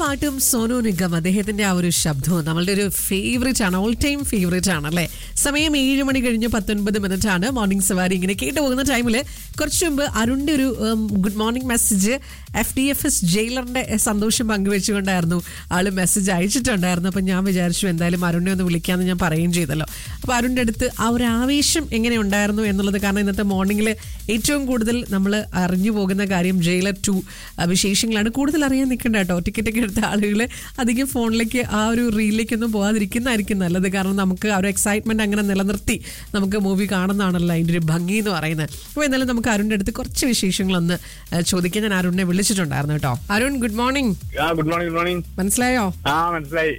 പാട്ടും സോനു നിഗം അദ്ദേഹത്തിന്റെ ആ ഒരു ശബ്ദവും നമ്മളുടെ ഒരു ഫേവറേറ്റ് ആണ് ഓൾ ടൈം ഫേവറേറ്റ് ആണ് അല്ലേ സമയം ഏഴ് മണി കഴിഞ്ഞ് പത്തൊൻപത് മിനിറ്റ് ആണ് മോർണിംഗ് സവാരി ഇങ്ങനെ കേട്ടു പോകുന്ന ടൈമിൽ കുറച്ച് മുമ്പ് അരുണിന്റെ ഒരു good morning message F D F S ജയിലറിന്റെ സന്തോഷം പങ്കുവെച്ചുകൊണ്ടായിരുന്നു ആള് മെസ്സേജ് അയച്ചിട്ടുണ്ടായിരുന്നു അപ്പം ഞാൻ വിചാരിച്ചു എന്തായാലും അരുണിനെ ഒന്ന് വിളിക്കാമെന്ന് ഞാൻ പറയുകയും ചെയ്തല്ലോ അപ്പോൾ അരുണിന്റെ അടുത്ത് ആ ഒരു ആവേശം എങ്ങനെ ഉണ്ടായിരുന്നു എന്നുള്ളത് കാരണം ഇന്നത്തെ മോർണിംഗിൽ ഏറ്റവും കൂടുതൽ നമ്മൾ അറിഞ്ഞു പോകുന്ന കാര്യം ജയിലർ ടു വിശേഷങ്ങളാണ് കൂടുതൽ അറിയാൻ നിൽക്കേണ്ട കേട്ടോ ടിക്കറ്റ് ഒക്കെ എടുത്ത ആളുകൾ അധികം ഫോണിലേക്ക് ആ ഒരു റീലിലേക്കൊന്നും പോകാതിരിക്കുന്നതായിരിക്കും നല്ലത് കാരണം നമുക്ക് ആ ഒരു എക്സൈറ്റ്മെന്റ് അങ്ങനെ നിലനിർത്തി നമുക്ക് മൂവി കാണുന്നതാണല്ലോ അതിൻ്റെ ഒരു ഭംഗി എന്ന് പറയുന്നത് അപ്പോൾ എന്നാലും നമുക്ക് അരുണിന്റെ അടുത്ത് കുറച്ച് വിശേഷങ്ങളൊന്ന് ആ, ചോദിക്കാൻ ഞാൻ അരുണിനെ വിളിച്ചിട്ടുണ്ടായിരുന്നു കേട്ടോ അരുൺ ഗുഡ് മോർണിംഗ് ആ ഗുഡ് മോർണിംഗ് ഗുഡ് മോർണിംഗ് മനസ്സിലായോ ആ മനസ്സിലായി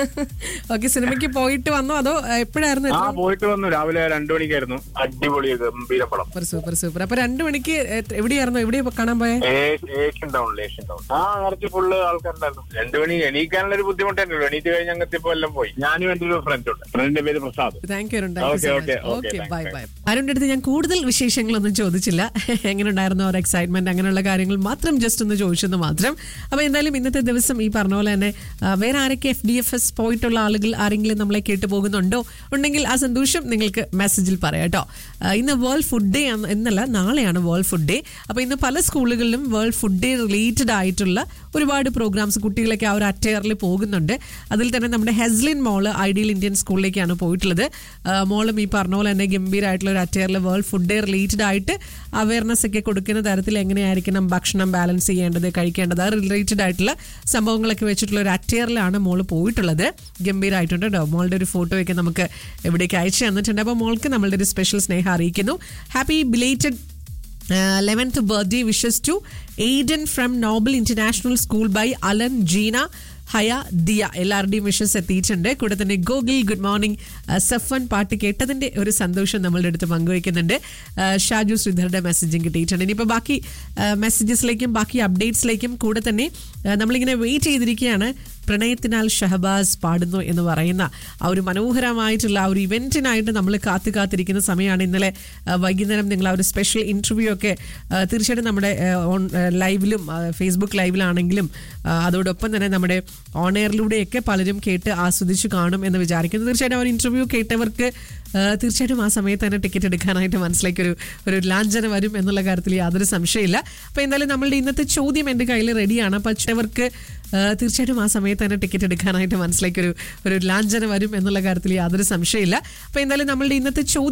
ഓക്കെ സിനിമയ്ക്ക് പോയിട്ട് വന്നോ അതോ ആ, എപ്പോഴായിരുന്നു ആ എത്ര പോയിട്ട് വന്നു രാവിലെ രണ്ടു മണിക്കായിരുന്നു അടിപൊളി ഗംഭീര പടം സൂപ്പർ സൂപ്പർ സൂപ്പർ അപ്പൊ രണ്ടു മണിക്ക് എത്ര- എവിടെയായിരുന്നു എവിടെയാ കാണാൻ പോയെ ഏഷ്യൻ ടൗൺ ഏഷ്യൻ ടൗൺ ആ നിറച്ച് ഫുള്ള് ആൾക്കാരുണ്ടായിരുന്നു രണ്ടു മണി എണീക്കാനുള്ള ഒരു ബുദ്ധിമുട്ടായിരുന്നു എണീറ്റ് കഴിഞ്ഞ് അങ്ങെത്തിയപ്പോ എല്ലാം പോയി ഞാനും എന്റെ ഒരു ഫ്രണ്ട് ഉണ്ട് ഫ്രണ്ടിന്റെ പേര് Prasad thank you Arun Okay, thank okay, you okay, okay thanks, bye thanks. Bye അരുണിന്റെ അടുത്ത് ഞാൻ കൂടുതൽ വിശേഷങ്ങളൊന്നും ചോദിച്ചില്ല എങ്ങനെ ഉണ്ടായിരുന്നു ഒരു എക്സൈറ്റ്മെന്റ് അങ്ങനെയുള്ള കാര്യങ്ങൾ മാത്രം ജസ്റ്റ് ഒന്ന് ചോദിച്ചെന്ന് മാത്രം അപ്പൊ എന്തായാലും ഇന്നത്തെ ദിവസം ഈ പറഞ്ഞ പോലെ തന്നെ ആ, വേറെ ആരൊക്കെ എഫ് ഡി എഫ് എസ് പോയിട്ടുള്ള ആളുകൾ ആരെങ്കിലും നമ്മളെ കേട്ടു പോകുന്നുണ്ടോ ഉണ്ടെങ്കിൽ ആ സന്തോഷം നിങ്ങൾക്ക് മെസ്സേജിൽ പറയാം കേട്ടോ ആ, ഇന്ന് വേൾഡ് ഫുഡ് ഡേ എന്നല്ല നാളെയാണ് വേൾഡ് ഫുഡ് ഡേ അപ്പൊ ഇന്ന് പല സ്കൂളുകളിലും വേൾഡ് ഫുഡ് ഡേ റിലേറ്റഡ് ആയിട്ടുള്ള ഒരുപാട് പ്രോഗ്രാംസ് കുട്ടികളൊക്കെ ആ ഒരു അറ്റയറിൽ പോകുന്നുണ്ട് അതിൽ തന്നെ നമ്മുടെ ഹെസ്ലിൻ മോള് ഐഡിയൽ ഇന്ത്യൻ സ്കൂളിലേക്കാണ് പോയിട്ടുള്ളത് ആ, മോളും ഈ പറഞ്ഞ പോലെ തന്നെ ഗംഭീരമായിട്ടുള്ള ഒരു അറ്റയറിൽ വേൾഡ് ഫുഡ് ഡേ റിലേറ്റഡ് ആയിട്ട് അവയർനെസ് ഒക്കെ കൊടുക്കുന്ന തരത്തിൽ എങ്ങനെയായിരിക്കണം ഭക്ഷണം ബാലൻസ് ചെയ്യേണ്ടത് കഴിക്കേണ്ടത് അത് റിലേറ്റഡ് ആയിട്ടുള്ള സംഭവങ്ങളൊക്കെ വെച്ചിട്ടുള്ള ഒരു അറ്റയറിലാണ് മോള് പോയിട്ടുള്ളത് ഗംഭീരമായിട്ടുണ്ട് കേട്ടോ മോളുടെ ഒരു ഫോട്ടോ ഒക്കെ നമുക്ക് എവിടേക്ക് അയച്ചു തന്നിട്ടുണ്ട് അപ്പോൾ മോൾക്ക് നമ്മളുടെ ഒരു സ്പെഷ്യൽ സ്നേഹം അറിയിക്കുന്നു happy belated eleventh birthday wishes to Aidan from Noble International school by Alan Jeena Haya Diya എല്ലാവരുടെയും വിഷസ് എത്തിയിട്ടുണ്ട് കൂടെ തന്നെ ഗോഗിൽ ഗുഡ് മോർണിംഗ് സഫൻ പാട്ട് കേട്ടതിന്റെ ഒരു സന്തോഷം നമ്മളുടെ അടുത്ത് പങ്കുവയ്ക്കുന്നുണ്ട് ആ, ഷാജു ശ്രീധറുടെ മെസ്സേജും കിട്ടിയിട്ടുണ്ട് ഇനിയിപ്പോൾ ബാക്കി മെസ്സേജസിലേക്കും ബാക്കി അപ്ഡേറ്റ്സിലേക്കും കൂടെ തന്നെ ആ, നമ്മളിങ്ങനെ വെയിറ്റ് ചെയ്തിരിക്കുകയാണ് പ്രണയത്തിനാൽ ഷഹബാസ് പാടുന്നു എന്ന് പറയുന്ന ആ ഒരു മനോഹരമായിട്ടുള്ള ആ ഒരു ഇവന്റിനായിട്ട് നമ്മൾ കാത്തു കാത്തിരിക്കുന്ന സമയമാണ് ഇന്നലെ ആ, വൈകുന്നേരം നിങ്ങൾ ആ ഒരു സ്പെഷ്യൽ ഇന്റർവ്യൂ ഒക്കെ ആ, തീർച്ചയായിട്ടും നമ്മുടെ ആ, ഓൺ ആ, ലൈവിലും ആ, ഫേസ്ബുക്ക് ലൈവിലാണെങ്കിലും ആ, അതോടൊപ്പം തന്നെ നമ്മുടെ ഓൺ എയറിലൂടെയൊക്കെ പലരും കേട്ട് ആസ്വദിച്ചു കാണും എന്ന് വിചാരിക്കുന്നു തീർച്ചയായിട്ടും ആ ഒരു ഇന്റർവ്യൂ കേട്ടവർക്ക് ആ, തീർച്ചയായിട്ടും ആ സമയത്ത് തന്നെ ടിക്കറ്റ് എടുക്കാനായിട്ട് മനസ്സിലേക്ക് ഒരു ഒരു ലാഞ്ചന വരും എന്നുള്ള കാര്യത്തിൽ യാതൊരു സംശയമില്ല അപ്പോൾ എന്തായാലും നമ്മളുടെ ഇന്നത്തെ ചോദ്യം എൻ്റെ കയ്യിൽ റെഡിയാണ് പക്ഷവർക്ക് തീർച്ചയായിട്ടും ആ സമയത്ത് തന്നെ ടിക്കറ്റ് എടുക്കാനായിട്ട് മനസ്സിലേക്ക് ഒരു ഒരു ലാഞ്ചന വരും എന്നുള്ള കാര്യത്തിൽ യാതൊരു സംശയമില്ല അപ്പോൾ എന്തായാലും നമ്മളുടെ ഇന്നത്തെ ചോദ്യം